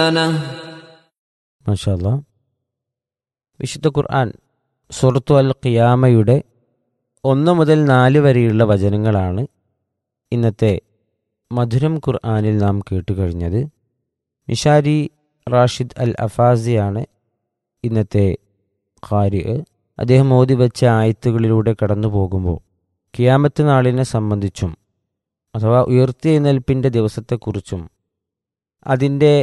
മാഷാല്ല വിശുദ്ധ ഖുർആൻ സുറത്തു അൽ ഖിയാമയുടെ ഒന്ന് മുതൽ നാല് വരെയുള്ള വചനങ്ങളാണ് ഇന്നത്തെ മധുരം ഖുർആനിൽ നാം കേട്ടുകഴിഞ്ഞത് മിഷാരി റാഷിദ് അൽ അഫാസിയാണ് ഇന്നത്തെ ഖാരി അദ്ദേഹം ഓതി വെച്ച ആയത്തുകളിലൂടെ കടന്നു പോകുമ്പോൾ കിയാമത്ത് നാളിനെ സംബന്ധിച്ചും അഥവാ ഉയർത്തെഴുന്നേൽപ്പിൻ്റെ ദിവസത്തെക്കുറിച്ചും അതിൻ്റെ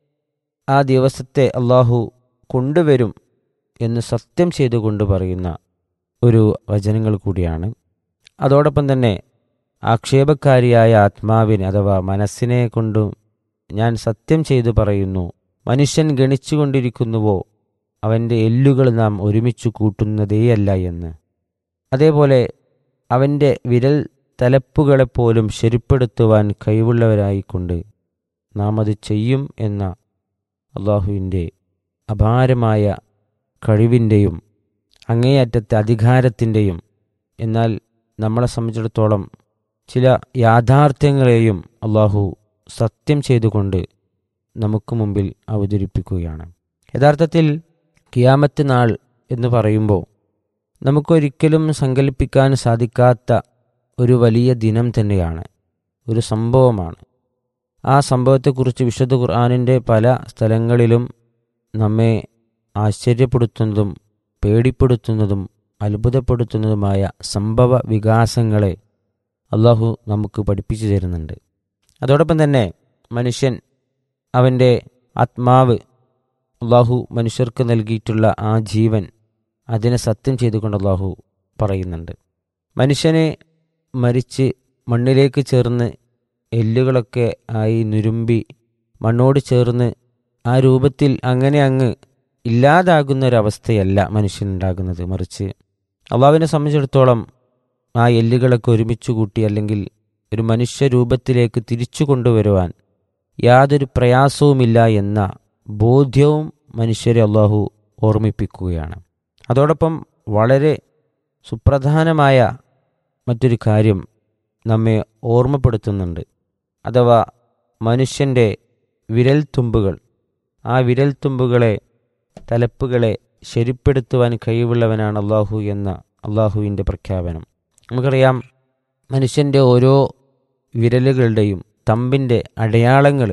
ആ ദിവസത്തെ അള്ളാഹു കൊണ്ടുവരും എന്ന് സത്യം ചെയ്തുകൊണ്ട് പറയുന്ന ഒരു വചനങ്ങൾ കൂടിയാണ് അതോടൊപ്പം തന്നെ ആക്ഷേപക്കാരിയായ ആത്മാവിനെ അഥവാ മനസ്സിനെ കൊണ്ടും ഞാൻ സത്യം ചെയ്തു പറയുന്നു മനുഷ്യൻ ഗണിച്ചുകൊണ്ടിരിക്കുന്നുവോ അവൻ്റെ എല്ലുകൾ നാം ഒരുമിച്ച് കൂട്ടുന്നതേയല്ല എന്ന് അതേപോലെ അവൻ്റെ വിരൽ തലപ്പുകളെപ്പോലും ശരിപ്പെടുത്തുവാൻ കഴിവുള്ളവരായിക്കൊണ്ട് നാം അത് ചെയ്യും എന്ന അള്ളാഹുവിൻ്റെ അപാരമായ കഴിവിൻ്റെയും അങ്ങേയറ്റത്തെ അധികാരത്തിൻ്റെയും എന്നാൽ നമ്മളെ സംബന്ധിച്ചിടത്തോളം ചില യാഥാർത്ഥ്യങ്ങളെയും അള്ളാഹു സത്യം ചെയ്തുകൊണ്ട് നമുക്ക് മുമ്പിൽ അവതരിപ്പിക്കുകയാണ് യഥാർത്ഥത്തിൽ കിയാമത്ത് നാൾ എന്ന് പറയുമ്പോൾ നമുക്കൊരിക്കലും സങ്കല്പിക്കാൻ സാധിക്കാത്ത ഒരു വലിയ ദിനം തന്നെയാണ് ഒരു സംഭവമാണ് ആ സംഭവത്തെക്കുറിച്ച് വിശുദ്ധ ഖുർആാനിൻ്റെ പല സ്ഥലങ്ങളിലും നമ്മെ ആശ്ചര്യപ്പെടുത്തുന്നതും പേടിപ്പെടുത്തുന്നതും അത്ഭുതപ്പെടുത്തുന്നതുമായ സംഭവ വികാസങ്ങളെ അള്ളാഹു നമുക്ക് പഠിപ്പിച്ചു തരുന്നുണ്ട് അതോടൊപ്പം തന്നെ മനുഷ്യൻ അവൻ്റെ ആത്മാവ് അള്ളാഹു മനുഷ്യർക്ക് നൽകിയിട്ടുള്ള ആ ജീവൻ അതിനെ സത്യം ചെയ്തുകൊണ്ട് അള്ളാഹു പറയുന്നുണ്ട് മനുഷ്യനെ മരിച്ച് മണ്ണിലേക്ക് ചേർന്ന് എല്ലുകളൊക്കെ ആയി നുരുമ്പി മണ്ണോട് ചേർന്ന് ആ രൂപത്തിൽ അങ്ങനെ അങ്ങ് ഇല്ലാതാകുന്ന ഒരവസ്ഥയല്ല മനുഷ്യനുണ്ടാകുന്നത് മറിച്ച് അള്ളാവിനെ സംബന്ധിച്ചിടത്തോളം ആ എല്ലുകളൊക്കെ ഒരുമിച്ച് കൂട്ടി അല്ലെങ്കിൽ ഒരു മനുഷ്യ രൂപത്തിലേക്ക് തിരിച്ചു കൊണ്ടുവരുവാൻ യാതൊരു പ്രയാസവുമില്ല എന്ന ബോധ്യവും മനുഷ്യരെ അള്ളാഹു ഓർമ്മിപ്പിക്കുകയാണ് അതോടൊപ്പം വളരെ സുപ്രധാനമായ മറ്റൊരു കാര്യം നമ്മെ ഓർമ്മപ്പെടുത്തുന്നുണ്ട് അഥവാ മനുഷ്യൻ്റെ വിരൽത്തുമ്പുകൾ ആ വിരൽത്തുമ്പുകളെ തലപ്പുകളെ ശരിപ്പെടുത്തുവാൻ കഴിവുള്ളവനാണ് അള്ളാഹു എന്ന അള്ളാഹുവിൻ്റെ പ്രഖ്യാപനം നമുക്കറിയാം മനുഷ്യൻ്റെ ഓരോ വിരലുകളുടെയും തമ്പിൻ്റെ അടയാളങ്ങൾ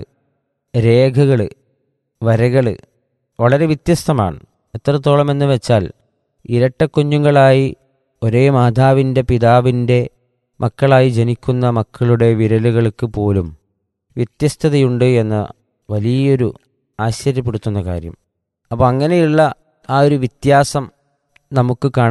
രേഖകൾ വരകൾ വളരെ വ്യത്യസ്തമാണ് എത്രത്തോളം എന്ന് വെച്ചാൽ ഇരട്ടക്കുഞ്ഞുങ്ങളായി ഒരേ മാതാവിൻ്റെ പിതാവിൻ്റെ മക്കളായി ജനിക്കുന്ന മക്കളുടെ വിരലുകൾക്ക് പോലും വ്യത്യസ്തതയുണ്ട് എന്ന വലിയൊരു ആശ്ചര്യപ്പെടുത്തുന്ന കാര്യം അപ്പോൾ അങ്ങനെയുള്ള ആ ഒരു വ്യത്യാസം നമുക്ക് കാണാൻ